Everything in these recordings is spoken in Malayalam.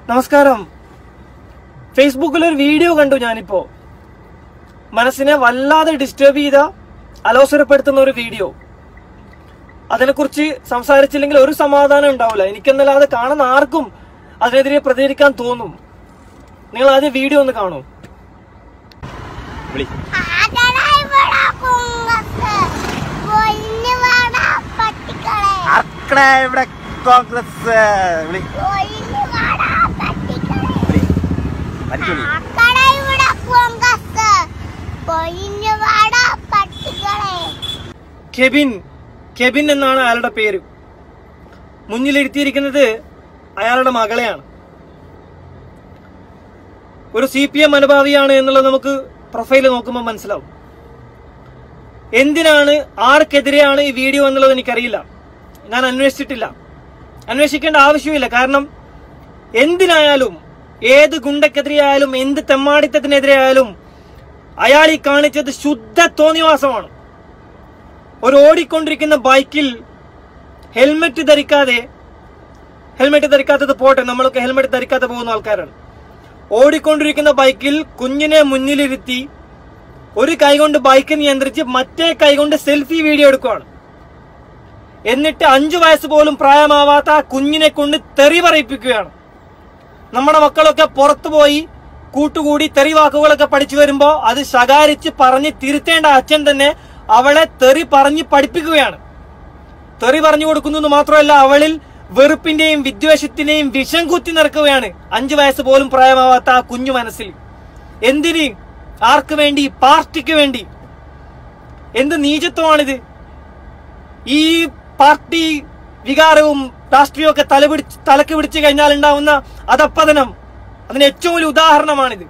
നമസ്കാരം ഫേസ്ബുക്കിൽ ഒരു വീഡിയോ കണ്ടു ഞാനിപ്പോ മനസ്സിനെ വല്ലാതെ ഡിസ്റ്റർബ് ചെയ്ത അലോസരപ്പെടുത്തുന്ന ഒരു വീഡിയോ അതിനെക്കുറിച്ച് സംസാരിച്ചില്ലെങ്കിൽ ഒരു സമാധാനം ഉണ്ടാവില്ല എനിക്കെന്നല്ലാതെ കാണുന്ന ആർക്കും അതിനെതിരെ പ്രതികരിക്കാൻ തോന്നും നിങ്ങൾ ആദ്യം വീഡിയോ ഒന്ന് കാണൂ വിളി ആകടായി വടാ കുങ്ങത്ത് പൊന്നു വടാ പട്ടിക്കളെ ആർക്കടാ ഇവിടെ കോൺഗ്രസ് വിളി പൊന്നു വടാ പട്ടിക്കളെ വിളി വലിച്ചു വിളി ആകടായി വടാ കുങ്ങത്ത് പൊന്നു വടാ പട്ടിക്കളെ കെബിൻ കെബിൻ എന്നാണ് അയാളുടെ പേര് മുന്നിലിരുത്തിയിരിക്കുന്നത് അയാളുടെ മകളെയാണ് ഒരു സി പി എം അനുഭാവിയാണ് എന്നുള്ളത് നമുക്ക് പ്രൊഫൈല് നോക്കുമ്പോൾ മനസ്സിലാവും എന്തിനാണ് ആർക്കെതിരെയാണ് ഈ വീഡിയോ എന്നുള്ളത് എനിക്കറിയില്ല ഞാൻ അന്വേഷിച്ചിട്ടില്ല അന്വേഷിക്കേണ്ട ആവശ്യമില്ല കാരണം എന്തിനായാലും ഏത് ഗുണ്ടക്കെതിരെയായാലും എന്ത് തെമ്മാടിത്തത്തിനെതിരെ ആയാലും അയാൾ ഈ കാണിച്ചത് ശുദ്ധ തോന്നിവാസമാണ് ഒരു ഓടിക്കൊണ്ടിരിക്കുന്ന ബൈക്കിൽ ഹെൽമെറ്റ് ധരിക്കാതെ ഹെൽമെറ്റ് ധരിക്കാത്തത് പോട്ടെ നമ്മളൊക്കെ ഹെൽമെറ്റ് ധരിക്കാതെ പോകുന്ന ആൾക്കാരാണ് ഓടിക്കൊണ്ടിരിക്കുന്ന ബൈക്കിൽ കുഞ്ഞിനെ മുന്നിലിരുത്തി ഒരു കൈകൊണ്ട് ബൈക്ക് നിയന്ത്രിച്ച് മറ്റേ കൈകൊണ്ട് സെൽഫി വീഡിയോ എടുക്കുകയാണ് എന്നിട്ട് അഞ്ചു വയസ്സ് പോലും പ്രായമാവാത്ത ആ കുഞ്ഞിനെ കൊണ്ട് തെറി പറയിപ്പിക്കുകയാണ് നമ്മുടെ മക്കളൊക്കെ പുറത്തു പോയി കൂട്ടുകൂടി തെറി വാക്കുകളൊക്കെ പഠിച്ചു വരുമ്പോ അത് ശകാരിച്ച് പറഞ്ഞ് തിരുത്തേണ്ട അച്ഛൻ തന്നെ അവളെ തെറി പറഞ്ഞ് പഠിപ്പിക്കുകയാണ് തെറി പറഞ്ഞു കൊടുക്കുന്നു എന്ന് മാത്രമല്ല അവളിൽ വെറുപ്പിന്റെയും വിദ്വേഷത്തിന്റെയും വിഷം കുത്തി നിറക്കുകയാണ് അഞ്ചു വയസ്സ് പോലും പ്രായമാവാത്ത ആ കുഞ്ഞു മനസ്സിൽ എന്തിന് ആർക്ക് വേണ്ടി പാർട്ടിക്ക് വേണ്ടി എന്ത് നീചത്വമാണിത് ഈ പാർട്ടി വികാരവും രാഷ്ട്രീയവും ഒക്കെ തലപിടിച്ച് തലക്ക് പിടിച്ചു കഴിഞ്ഞാൽ ഉണ്ടാവുന്ന അധപ്പതനം അതിന് ഏറ്റവും വലിയ ഉദാഹരണമാണിത്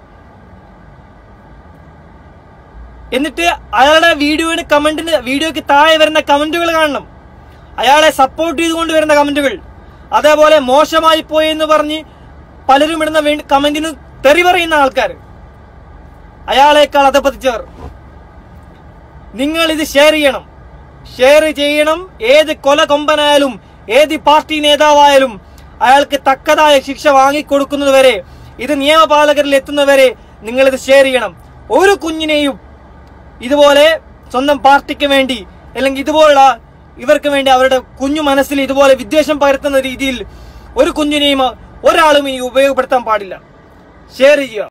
എന്നിട്ട് അയാളുടെ വീഡിയോയുടെ കമന്റിന് വീഡിയോക്ക് താഴെ വരുന്ന കമന്റുകൾ കാണണം അയാളെ സപ്പോർട്ട് ചെയ്തുകൊണ്ട് വരുന്ന കമന്റുകൾ അതേപോലെ മോശമായി പോയി എന്ന് പറഞ്ഞ് പലരും ഇടുന്ന വീ- കമന്റിന് തെറി പറയുന്ന ആൾക്കാർ അയാളെക്കാൾ അധപ്പതിച്ചവർ നിങ്ങൾ ഇത് ഷെയർ ചെയ്യണം ഷെയർ ചെയ്യണം ഏത് കൊല കൊമ്പനായാലും ഏത് പാർട്ടി നേതാവായാലും അയാൾക്ക് തക്കതായ ശിക്ഷ വാങ്ങിക്കൊടുക്കുന്നതുവരെ ഇത് നിയമപാലകരിൽ എത്തുന്നവരെ നിങ്ങൾ ഇത് ഷെയർ ചെയ്യണം ഒരു കുഞ്ഞിനെയും ഇതുപോലെ സ്വന്തം പാർട്ടിക്ക് വേണ്ടി അല്ലെങ്കിൽ ഇതുപോലുള്ള ഇവർക്ക് വേണ്ടി അവരുടെ കുഞ്ഞു മനസ്സിൽ ഇതുപോലെ വിദ്വേഷം പകർത്തുന്ന രീതിയിൽ ഒരു കുഞ്ഞിനെയും ഒരാളും ഈ ഉപയോഗപ്പെടുത്താൻ പാടില്ല ഷെയർ ചെയ്യുക